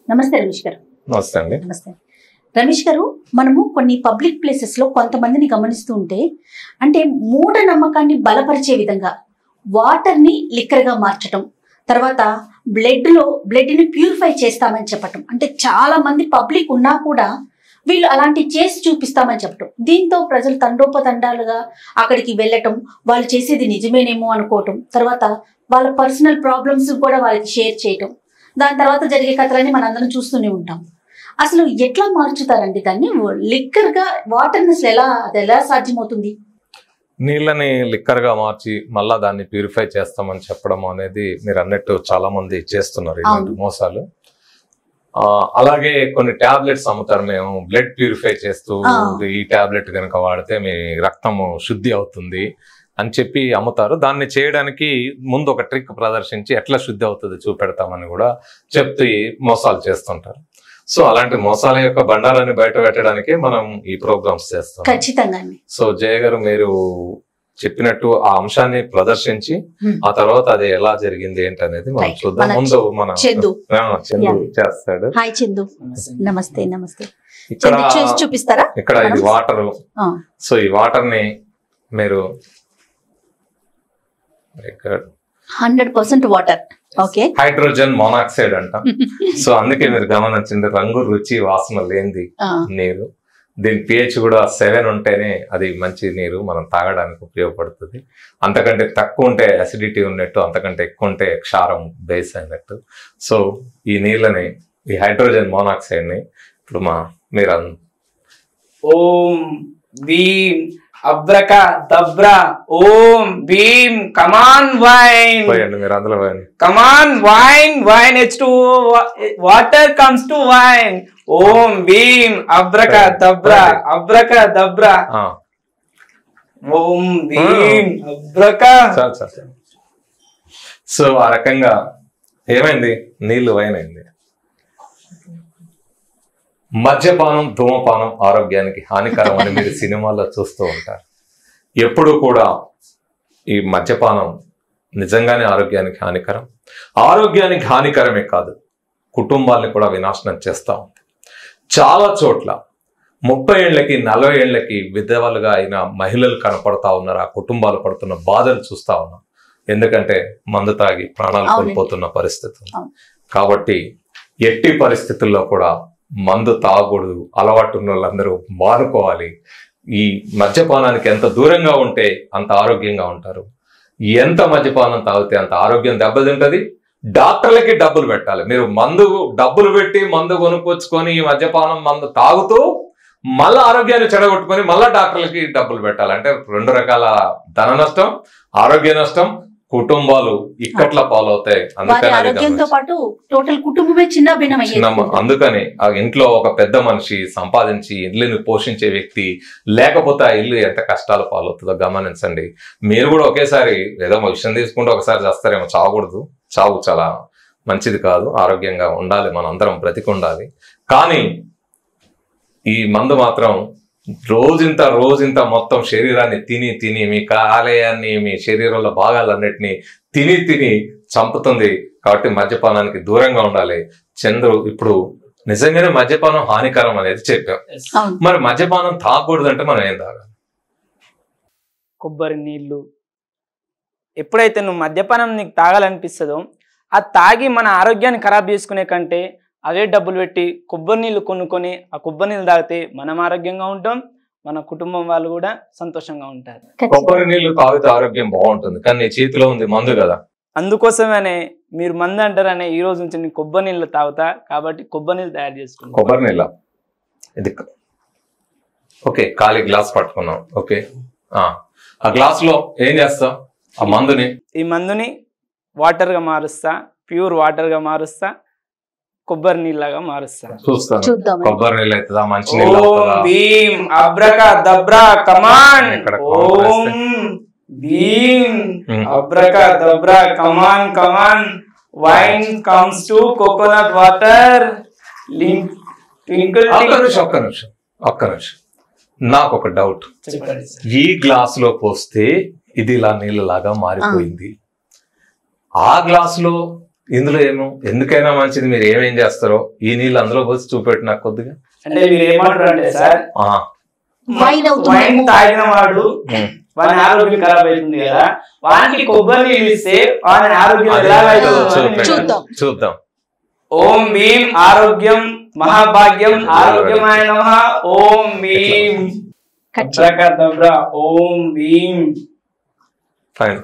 నమస్తే రమేష్ గారు నమస్తే అండి నమస్తే రమేష్ గారు మనము కొన్ని పబ్లిక్ ప్లేసెస్ లో కొంతమందిని గమనిస్తూ ఉంటే అంటే మూఢ నమ్మకాన్ని బలపరిచే విధంగా వాటర్ ని లిక్కర్ గా మార్చటం తర్వాత బ్లడ్ లో బ్లడ్ ని ప్యూరిఫై చేస్తామని చెప్పటం అంటే చాలా మంది పబ్లిక్ ఉన్నా కూడా వీళ్ళు అలాంటి చేసి చూపిస్తామని చెప్పటం దీంతో ప్రజలు తండోపతండాలుగా అక్కడికి వెళ్ళటం వాళ్ళు చేసేది నిజమేనేమో అనుకోవటం తర్వాత వాళ్ళ పర్సనల్ ప్రాబ్లమ్స్ కూడా వాళ్ళకి షేర్ చేయటం దాని తర్వాత జరిగే కథలన్నీ మనందరం చూస్తూనే ఉంటాం అసలు ఎట్లా మార్చుతారండి దాన్ని లిక్కర్ గా వాటర్ అసలు ఎలా అది ఎలా సాధ్యమవుతుంది నీళ్ళని లిక్కర్ గా మార్చి మళ్ళా దాన్ని ప్యూరిఫై చేస్తామని చెప్పడం అనేది మీరు అన్నట్టు చాలా మంది చేస్తున్నారు ఇలాంటి అవును. మోసాలు ఆ, అలాగే కొన్ని టాబ్లెట్స్ అమ్ముతారు మేము బ్లడ్ ప్యూరిఫై చేస్తూ ఆ. ఈ టాబ్లెట్ కనుక వాడితే మీ రక్తము శుద్ధి అవుతుంది అని చెప్పి అమ్ముతారు దాన్ని చేయడానికి ముందు ఒక ట్రిక్ ప్రదర్శించి ఎట్లా శుద్ధి అవుతుంది చూపెడతామని కూడా చెప్తూ ఈ మోసాలు చేస్తుంటారు సో అలాంటి మోసాల యొక్క బండారాన్ని బయట పెట్టడానికి మనం ఈ ప్రోగ్రామ్స్ చేస్తాం ఖచ్చితంగా అండి సో జయ గారు మీరు చెప్పినట్టు ఆ అంశాన్ని ప్రదర్శించి Hmm. ఆ తర్వాత అది ఎలా జరిగింది ఏంటి అనేది మనం Right. చూద్దాం మన ముందు మన చందు. ఆ, చందు Yeah. చేస్తాడు హాయ్ చందు నమస్తే నమస్తే ఇక్కడ చందు చేసి చూపిస్తారా ఇక్కడ ఇది మనం- వాటర్ ఆ, సో ఈ వాటర్ ని మీరు ఇక్కడ hundred percent water okay hydrogen monoxide అంట సో అందుకే మీరు గమనించండి రంగు రుచి వాసన లేనిది ఆ, నీరు దీని పిహెచ్ కూడా సెవెన్ ఉంటేనే అది మంచి నీరు మనం తాగడానికి ఉపయోగపడుతుంది అంతకంటే తక్కువ ఉంటే అసిడిటీ ఉన్నట్టు అంతకంటే ఎక్కువ ఉంటే క్షారం బేస్ అయినట్టు సో ఈ నీళ్ళని ఈ హైడ్రోజన్ మోనాక్సైడ్ ని ఇప్పుడు మా మీరు అన్- ఓం భీం అబ్రక దబ్రా ఓం భీం కమాన్ వైన్ పోయండి మీరు అందులో పోయండి come on wine wine H two water comes to wine ఓం భీం అబ్రక దబ్రా అబ్రక దబ్రా ఆ, ఓం భీం అబ్రక చాలు చాలు చాలు. సో ఆ రకంగా ఏమైంది నీళ్లు వైనైంది మద్యపానం ధూమపానం ఆరోగ్యానికి హానికరం అని మీరు సినిమాల్లో చూస్తూ ఉంటారు ఎప్పుడు కూడా ఈ మద్యపానం నిజంగానే ఆరోగ్యానికి హానికరం ఆరోగ్యానికి హానికరమే కాదు కుటుంబాల్ని కూడా వినాశనం చేస్తూ ఉంది చాలా చోట్ల ముప్పై ఏళ్ళకి నలభై ఏళ్ళకి విధవలుగా అయిన మహిళలు కనపడతా ఉన్నారు ఆ కుటుంబాలు పడుతున్న బాధలు చూస్తా ఉన్నాం ఎందుకంటే మందు తాగి ప్రాణాలు అవునండి. కోల్పోతున్న పరిస్థితి ఉంది. అవును. కాబట్టి ఎట్టి పరిస్థితుల్లో కూడా మందు తాగకూడదు అలవాటు ఉన్న వాళ్ళందరూ మానుకోవాలి ఈ మద్యపానానికి ఎంత దూరంగా ఉంటే అంత ఆరోగ్యంగా ఉంటారు ఎంత మద్యపానం తాగితే అంత ఆరోగ్యం దెబ్బతింటది డాక్టర్లకి డబ్బులు పెట్టాలి మీరు మందు డబ్బులు పెట్టి మందు కొనుక్కొచ్చుకొని ఈ మద్యపానం మందు తాగుతూ మళ్ళా ఆరోగ్యాన్ని చెడగొట్టుకొని మళ్ళా డాక్టర్లకి డబ్బులు పెట్టాలి అంటే రెండు రకాల ధన నష్టం ఆరోగ్య నష్టం కుటుంబాలు ఇక్కట్ల పాలవుతాయి వారి అందుకని అది ఆరోగ్యంతో గమనించాలి. పాటు టోటల్ కుటుంబమే చిన్న భిన్నం చిన్నమ్మ అందుకని ఆ ఇంట్లో ఒక పెద్ద మనిషి సంపాదించి ఇల్లుని పోషించే వ్యక్తి లేకపోతే ఆ ఇల్లు ఎంత కష్టాలు పాలవుతుందో గమనించండి మీరు కూడా ఒకేసారి ఏదో విషయం తీసుకుంటే ఒకసారి చేస్తారేమో చావకూడదు చావు చాలా మంచిది కాదు ఆరోగ్యంగా ఉండాలి మనం అందరం బ్రతికుండాలి కానీ ఈ మందు మాత్రం రోజింత రోజింత మొత్తం శరీరాన్ని తిని తిని మీ కాలేయాన్ని మీ శరీరంలో భాగాలన్నిటినీ తిని తిని చంపుతుంది కాబట్టి మద్యపానానికి దూరంగా ఉండాలి చంద్రు ఇప్పుడు నిజంగానే మద్యపానం హానికరం అనేది చెప్పాం అవును మరి మద్యపానం తాగకూడదు అంటే మనం ఏం తాగాలి కొబ్బరి నీళ్లు ఎప్పుడైతే నువ్వు మద్యపానం నీకు తాగాలనిపిస్తుందో ఆ తాగి మన ఆరోగ్యాన్ని ఖరాబ్ చేసుకునే కంటే అవే డబ్బులు పెట్టి కొబ్బరి నీళ్ళు కొనుక్కొని ఆ కొబ్బరి నీళ్ళు తాగితే మనం ఆరోగ్యంగా ఉంటాం మన కుటుంబం వాళ్ళు కూడా సంతోషంగా ఉంటారు కొబ్బరి నీళ్లు తాగితే ఆరోగ్యం బాగుంటుంది కానీ నీ చేతిలో ఉంది మందు కదా అందుకోసమనే మీరు మంది అంటారనే ఈ రోజు నుంచి నేను కొబ్బరి నీళ్ళు తాగుతా కాబట్టి కొబ్బరి నీళ్ళు తయారు చేసుకుంటాం కొబ్బరి నీళ్ళ ఇది ఓకే ఖాళీ గ్లాస్ పట్టుకున్నాం ఓకే ఆ ఆ గ్లాస్ లో ఏం చేస్తావు ఆ మందుని ఈ మందుని వాటర్గా మారుస్తా ప్యూర్ వాటర్గా మారుస్తా కొబ్బరి నీళ్ళగా మారుస్తా చూస్తాను చూద్దాం కొబ్బరి నీళ్ళు అవుతుందా మంచి నీళ్ళు ఓం అవుతుందా భీం అబ్రక దబ్రా కమాన్ ఇక్కడ ఓం భీం Hmm. Abracadabra come on come on wine comes to coconut water link twinkle ఒక్క నిమిషం ఒక్క నిమిషం ఒక్క నిమిషం నాకు ఒక డౌట్ చెప్పండి సార్ ఈ గ్లాస్ లో పోస్తే ఇది ఇలా నీళ్ళలాగా మారిపోయింది ఆ గ్లాస్ లో ఇందులో ఏమో ఎందుకైనా మంచిది మీరు ఏమేం చేస్తారో ఈ నీళ్ళు అందులో పోసి చూపెట్టు నాకు కొద్దిగా అంటే మీరు ఏమంటారు అంటే సార్ ఆ, వైన్ అవుతుంది. వైన్ తాగిన వాడు ఉమ్. వాని ఆరోగ్యం ఖరాబ్ అవుతుంది కదా వానికి కొబ్బరి నీళ్ళు ఇస్తే వాని ఆరోగ్యం అదే ఎలా ఏదో అవుతుందో అని చూపెట్టు. చూద్దాం. చూద్దాం ఓం భీం ఆరోగ్యం మహాభాగ్యం ఆరోగ్యమాయ నమః ఓం భీం కట్ చేయి. అబ్రాకదబ్రా ఓం భీం ఫైన్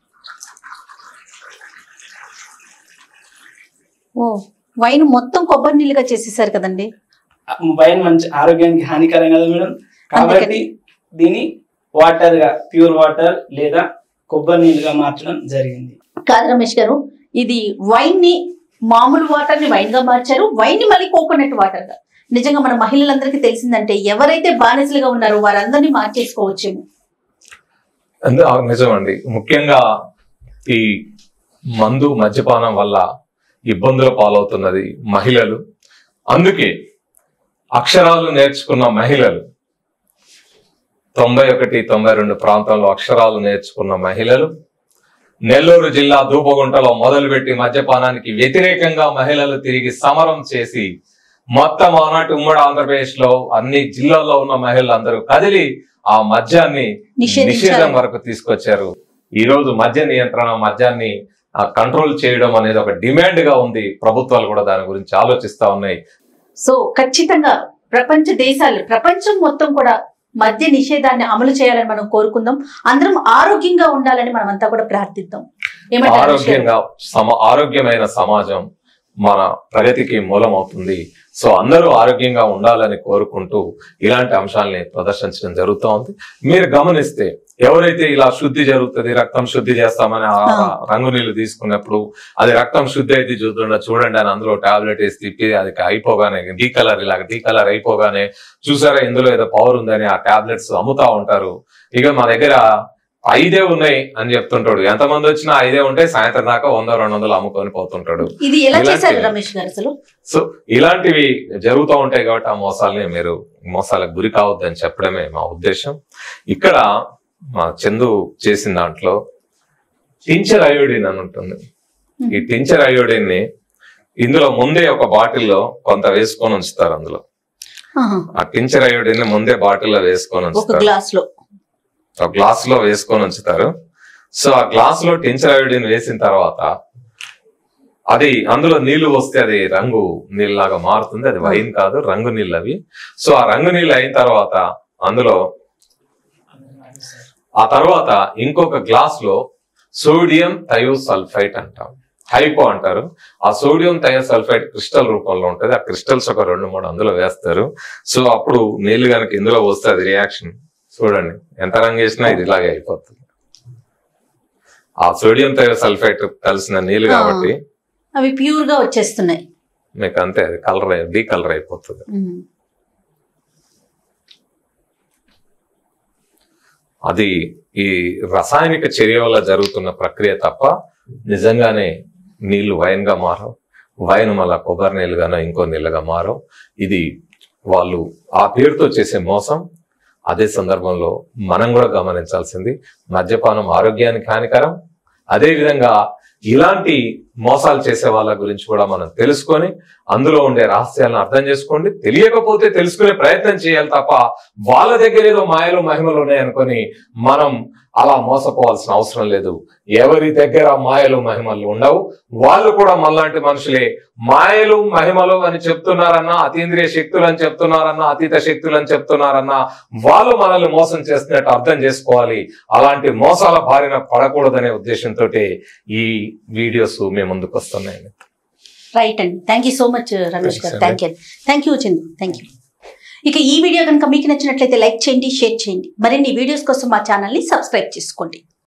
ఓ వైన్ మొత్తం కొబ్బరి నీళ్ళుగా చేసేసారు కదండి వైన్ మంచి ఆరోగ్యానికి హానికరం కదా మేడం కాబట్టి అందుకని. దీన్ని వాటర్ గా ప్యూర్ వాటర్ లేదా కొబ్బరి నీళ్ళుగా మార్చడం జరిగింది కాదు రమేష్ గారు ఇది వైన్ ని మామూలు వాటర్ ని వైన్ గా మార్చారు వైన్ ని మళ్ళీ కోకోనట్ వాటర్ గా నిజంగా మన మహిళలందరికీ తెలిసిందంటే ఎవరైతే బానిసలుగా ఉన్నారో వారందరినీ మార్చేసుకోవచ్చేమో అందు- ఆ, నిజమండి ముఖ్యంగా ఈ మందు మద్యపానం వల్ల ఇబ్బందుల పాలవుతున్నది మహిళలు అందుకే అక్షరాలు నేర్చుకున్న మహిళలు తొంభై ఒకటి తొంభై రెండు ప్రాంతంలో అక్షరాలు నేర్చుకున్న మహిళలు నెల్లూరు జిల్లా దూపగుంటలో మొదలుపెట్టి మద్యపానానికి వ్యతిరేకంగా మహిళలు తిరిగి సమరం చేసి మొత్తం ఆనాటి ఉమ్మడి ఆంధ్రప్రదేశ్ లో అన్ని జిల్లాల్లో ఉన్న మహిళలు అందరూ కదిలి ఆ మద్యాన్ని నిషేధించారు. నిషేధం వరకు తీసుకొచ్చారు ఈ రోజు మద్య నియంత్రణ మద్యాన్ని కంట్రోల్ చేయడం అనేది ఒక డిమాండ్ గా ఉంది ప్రభుత్వాలు కూడా దాని గురించి ఆలోచిస్తా ఉన్నాయి సో ఖచ్చితంగా ప్రపంచ దేశాలు ప్రపంచం మొత్తం కూడా మద్య నిషేధాన్ని అమలు చేయాలని మనం కోరుకుందాం అందరం ఆరోగ్యంగా ఉండాలని మనం అంతా కూడా ప్రార్థిద్దాం ఏమంటారు రమేష్ గారు? ఆరోగ్యంగా సమ ఆరోగ్యమైన సమాజం మన ప్రగతికి మూలం అవుతుంది సో అందరూ ఆరోగ్యంగా ఉండాలని కోరుకుంటూ ఇలాంటి అంశాలని ప్రదర్శించడం జరుగుతూ ఉంది మీరు గమనిస్తే ఎవరైతే ఇలా శుద్ధి జరుగుతుంది రక్తం శుద్ధి చేస్తామని ఆ ఆ. రంగు నీళ్లు తీసుకున్నప్పుడు అది రక్తం శుద్ధి అయితే చూద్దాం చూడండి అని అందులో టాబ్లెట్ వేసి తిప్పి అది అయిపోగానే డీ కలర్ ఇలాగ డీ కలర్ అయిపోగానే చూసారా ఇందులో ఏదో పవర్ ఉందని ఆ టాబ్లెట్స్ అమ్ముతా ఉంటారు ఇక మా దగ్గర ఐదే ఉన్నాయి అని చెప్తుంటాడు ఎంతమంది వచ్చినా ఐదే ఉంటే సాయంత్రం దాకా వంద రెండు వందలు అమ్ముకొని పోతుంటాడు ఇది ఎలా ఇలాంటి- చేశారు రమేష్ గారు అసలు సో ఇలాంటివి జరుగుతూ ఉంటాయి కాబట్టి ఆ మోసాలని మీరు మోసాలకు గురి కావద్దని చెప్పడమే మా ఉద్దేశం ఇక్కడ మా చందు చేసిన దాంట్లో టించర్ అయోడిన్ అని ఉంటుంది ఈ టించర్ అయోడిన్ ని ఇందులో ముందే ఒక బాటిల్లో కొంత వేసుకొని ఉంచుతారు అందులో ఆహా. ఆ టించర్ అయోడిన్ ని ముందే బాటిల్లో వేసుకొని ఒక ఉంచుతారు గ్లాస్ లో ఒక గ్లాస్ లో వేసుకొని ఉంచుతారు సో ఆ గ్లాస్ లో టించర్ అయోడిన్ వేసిన తర్వాత అది అందులో నీళ్లు వస్తే అది రంగు నీళ్ళలాగా మారుతుంది అది వైన్ కాదు రంగు నీళ్ళు అవి సో ఆ రంగు నీళ్ళు అయిన తర్వాత అందులో ఆ తర్వాత ఇంకొక గ్లాస్ లో సోడియం థయోసల్ఫైట్ అంటాం హైపో అంటారు ఆ సోడియం థయోసల్ఫైట్ క్రిస్టల్ రూపంలో ఉంటది ఆ క్రిస్టల్స్ ఒక రెండు మూడు అందులో వేస్తారు సో అప్పుడు నీళ్లు కనుక ఇందులో వస్తే అది రియాక్షన్ చూడండి ఎంత రంగు వేసినా ఇది ఇలాగే అయిపోతుంది ఆ సోడియం థయోసల్ఫైట్ కలిసిన నీళ్లు ఆ. కాబట్టి అవి ప్యూర్ గా వచ్చేస్తున్నాయి మీకు అంతే అది కలర్ డీ కలర్ అయిపోతుంది ఉమ్. అది ఈ రసాయనిక చర్య వల్ల జరుగుతున్న ప్రక్రియ తప్ప నిజంగానే నీళ్లు వైన్ గా మారవు వైన్ మళ్ళా కొబ్బరి నీళ్ళుగానో ఇంకో నీళ్ళుగా మారవు ఇది వాళ్ళు ఆ పేరుతో చేసే మోసం అదే సందర్భంలో మనం కూడా గమనించాల్సింది మద్యపానం ఆరోగ్యానికి హానికరం అదే విధంగా ఇలాంటి మోసాలు చేసే వాళ్ళ గురించి కూడా మనం తెలుసుకొని అందులో ఉండే రహస్యాలను అర్థం చేసుకోండి తెలియకపోతే తెలుసుకునే ప్రయత్నం చేయాలి తప్ప వాళ్ళ దగ్గర ఏదో మాయలు మహిమలు ఉన్నాయనుకొని మనం అలా మోసపోవాల్సిన అవసరం లేదు ఎవరి దగ్గర మాయలు మహిమలు ఉండవు వాళ్ళు కూడా మనలాంటి మనుషులే మాయలు మహిమలు అని చెప్తున్నారన్నా అతీంద్రియ శక్తులు అని చెప్తున్నారన్నా అతీత శక్తులు అని చెప్తున్నారన్నా వాళ్ళు మనల్ని మోసం చేస్తున్నట్టు అర్థం చేసుకోవాలి అలాంటి మోసాల బారిన పడకూడదనే ఉద్దేశంతో ఈ వీడియోస్ మేము ముందుకు వస్తున్నాయి రైట్ అండి thank you so much Ramesh గారు Thanks thank you thank you Chandu thank you ఇక ఈ వీడియో కనుక మీకు నచ్చినట్లయితే లైక్ చేయండి షేర్ చేయండి మరిన్ని వీడియోస్ కోసం మా ఛానల్ని సబ్స్క్రైబ్ చేసుకోండి